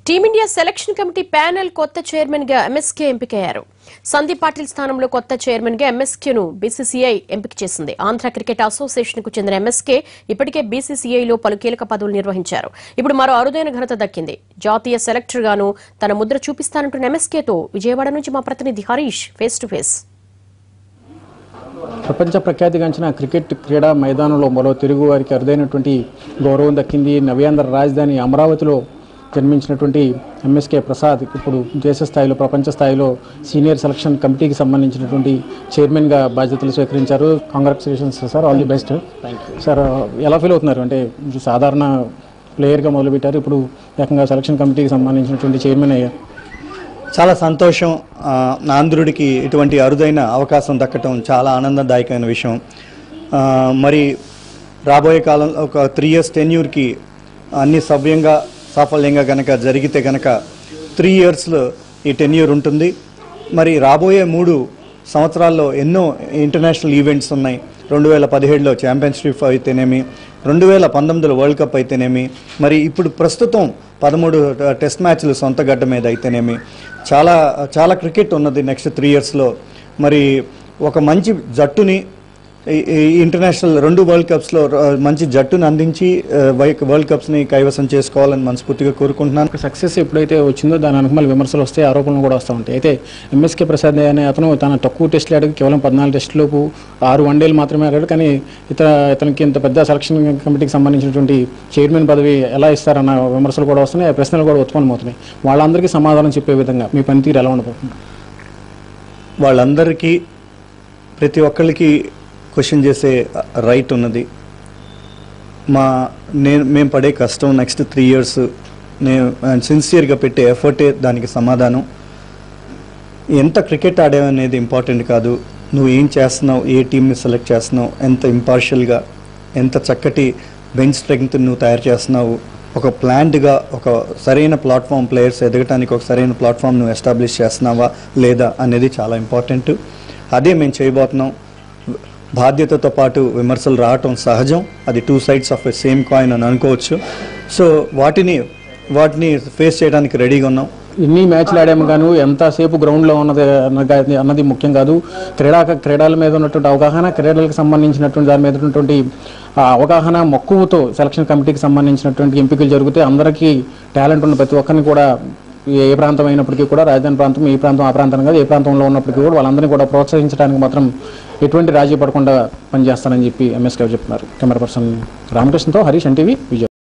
team India selection committee panel కొత్త chairman గా MSK ఎంపికయ్యారు సందీప్ పాటిల్ స్థానంలో కొత్త చైర్మన్ గా ఎంఎస్కే ను బీసీసీఐ ఎంపిక చేసింది ఆంధ్ర క్రికెట్ అసోసియేషన్ కు చెందిన ఎంఎస్కే ఇప్పటికే బీసీసీఐలో పలు కీలక పదవులు నిర్వహించారు ఇప్పుడు మరో అరుదైన ఘనత దక్కింది జాతీయ సెలెక్టర్ గాను తన ముద్ర చూపిస్తానంటున్న ఎంఎస్కేతో విజయవాడ నుంచి మా ప్రతినిధి హరీష్ ఫేస్ టు ఫేస్ ప్రపంచ ప్రఖ్యాతిగాంచిన క్రికెట్ క్రీడా మైదానంలో మరో తెలుగు వారికి అరుదైనటువంటి గౌరవం దక్కింది నవ్యాంధ్ర రాజధాని అమరావతిలో జన్మించినటువంటి ఎంఎస్కే ప్రసాద్ ఇప్పుడు దేశ స్థాయిలో ప్రపంచ స్థాయిలో సీనియర్ సెలక్షన్ కమిటీకి సంబంధించినటువంటి చైర్మన్గా బాధ్యతలు స్వీకరించారు congratulations sir all the best sir ఎలా ఫీల్ అవుతున్నారు అంటే సాధారణ ప్లేయర్గా మొదలుపెట్టారు ఇప్పుడు ఏకంగా సెలక్షన్ కమిటీకి సంబంధించినటువంటి చైర్మన్ అయ్యారు చాలా సంతోషం ఆ, ఆంధ్రుడికి ఇటువంటి అరుదైన అవకాశం దక్కటం చాలా ఆనందదాయకమైన విషయం ఆ, మరి రాబోయే కాలంలో ఒక త్రీ ఇయర్స్ టెన్యూర్కి అన్ని సవ్యంగా సాఫల్యంగా గనక జరిగితే గనక త్రీ ఇయర్స్లో ఈ టెన్యూర్ ఉంటుంది మరి రాబోయే మూడు సంవత్సరాల్లో ఎన్నో ఇంటర్నేషనల్ ఈవెంట్స్ ఉన్నాయి రెండు వేల పదిహేడులో ఛాంపియన్షిప్ అయితేనేమి రెండు వేల పంతొమ్మిదిలో వరల్డ్ కప్ అయితేనేమి మరి ఇప్పుడు ప్రస్తుతం పదమూడు టెస్ట్ మ్యాచ్లు సొంత గడ్డ మీద అయితేనేమి చాలా చాలా క్రికెట్ ఉన్నది నెక్స్ట్ త్రీ ఇయర్స్లో మరి ఒక మంచి జట్టుని ఈ- ఈ ఇంటర్నేషనల్ రెండు వరల్డ్ కప్స్లో ర- మంచి జట్టును అందించి ఆ, వై- వరల్డ్ కప్స్ని కైవసం చేసుకోవాలని మనస్ఫూర్తిగా కోరుకుంటున్నాను ఒక సక్సెస్ ఎప్పుడైతే వచ్చిందో దాని అనుకూల విమర్శలు వస్తాయి ఆరోపణలు కూడా వస్తూ ఉంటాయి అయితే ఎంఎస్కే ప్రసాద్ అనే అతను తన తక్కువ టెస్టులు ఆడాడు కేవలం పద్నాలుగు టెస్టులకు ఆరు వన్డేలు మాత్రమే ఆడాడు కానీ ఇతర ఇతనికి ఇంత పెద్ద సెలక్షన్ కమిటీకి సంబంధించినటువంటి చైర్మన్ పదవి ఎలా ఇస్తారన్న విమర్శలు కూడా వస్తున్నాయి ఆ ప్రశ్నలు కూడా ఉత్పన్నమవుతున్నాయి వాళ్ళందరికీ సమాధానం చెప్పే విధంగా మీ పనితీరు ఎలా ఉండబోతుంది వాళ్ళందరికీ ప్రతి ఒక్కరికి క్వశ్చన్ చేసే రైట్ ఉన్నది మా నేను మేము పడే కష్టం నెక్స్ట్ త్రీ ఇయర్స్ నేను సిన్సియర్గా పెట్టే ఎఫర్టే దానికి సమాధానం ఎంత క్రికెట్ ఆడావనేది ఇంపార్టెంట్ కాదు నువ్వు ఏం చేస్తున్నావు ఏ టీంని సెలెక్ట్ చేస్తున్నావు ఎంత ఇంపార్షియల్గా ఎంత చక్కటి బెంచ్ స్ట్రెంగ్త్ నువ్వు తయారు చేస్తున్నావు ఒక ప్లాన్డ్గా ఒక సరైన ప్లాట్ఫామ్ ప్లేయర్స్ ఎదగటానికి ఒక సరైన ప్లాట్ఫామ్ నువ్వు ఎస్టాబ్లిష్ చేస్తున్నావా లేదా అనేది చాలా ఇంపార్టెంట్ అదే మేము చేయబోతున్నాం బాధ్యతతో పాటు విమర్శలు రావటం సహజం అది two sides of a same coin అని అనుకోవచ్చు సో వాటిని వాటిని ఫేస్ చేయడానికి రెడీగా ఉన్నాం ఎన్ని మ్యాచ్లు ఆడాము గాను ఎంతసేపు గ్రౌండ్లో ఉన్నది అన్నది అన్నది ముఖ్యం కాదు క్రీడా క్రీడల మీద ఉన్నటువంటి అవగాహన క్రీడలకు సంబంధించినటువంటి దాని మీద ఉన్నటువంటి ఆ అవగాహన మక్కువతో సెలక్షన్ కమిటీకి సంబంధించినటువంటి ఎంపికలు జరిగితే అందరికీ టాలెంట్ ఉన్న ప్రతి ఒక్కరిని కూడా ఏ ప్రాంతం అయినప్పటికీ కూడా రాజధాని ప్రాంతం ఈ ప్రాంతం ఆ ప్రాంతం కాదు ఏ ప్రాంతంలో ఉన్నప్పటికీ కూడా వాళ్ళందరినీ కూడా ప్రోత్సహించడానికి మాత్రం ఎటువంటి రాజీ పడకుండా పనిచేస్తానని చెప్పి ఎంఎస్ గారు చెప్తున్నారు కెమెరా పర్సన్ రామకృష్ణతో హరీష్ ఎన్టీవీ విజయ్